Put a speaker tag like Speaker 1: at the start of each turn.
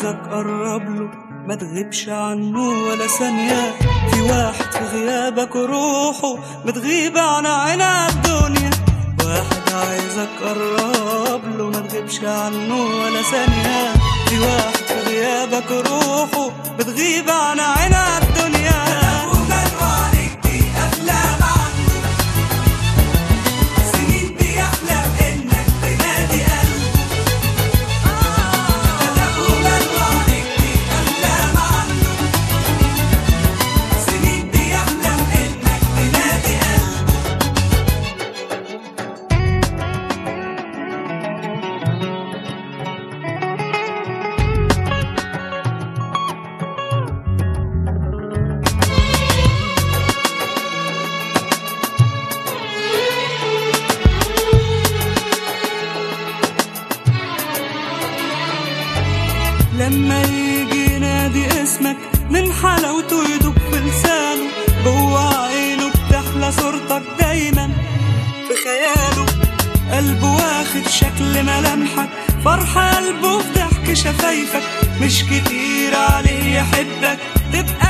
Speaker 1: عايزك قرب له ما تغيبش عنه ولا ثانية في واحد في غيابك روحه بتغيب عن عينا الدنيا واحد عايزك قرب له ما تغيبش عنه ولا ثانية في واحد في غيابك روحه بتغيب عن عينا الدنيا
Speaker 2: وغنوا عليك دي أفلام عنه سنين بيحلم إنك تنادي قلبه وغنوا عليك دي أفلام عنه سنين بيحلم إنك تنادي قلبه
Speaker 1: لما يجي ينادي اسمك من حلاوته يدوب في لسانه جوه عينه بتحلى صورتك دايما في خياله قلبه واخد شكل ملامحك فرحة قلبه في ضحك شفايفك مش كتير عليه يحبك تبقى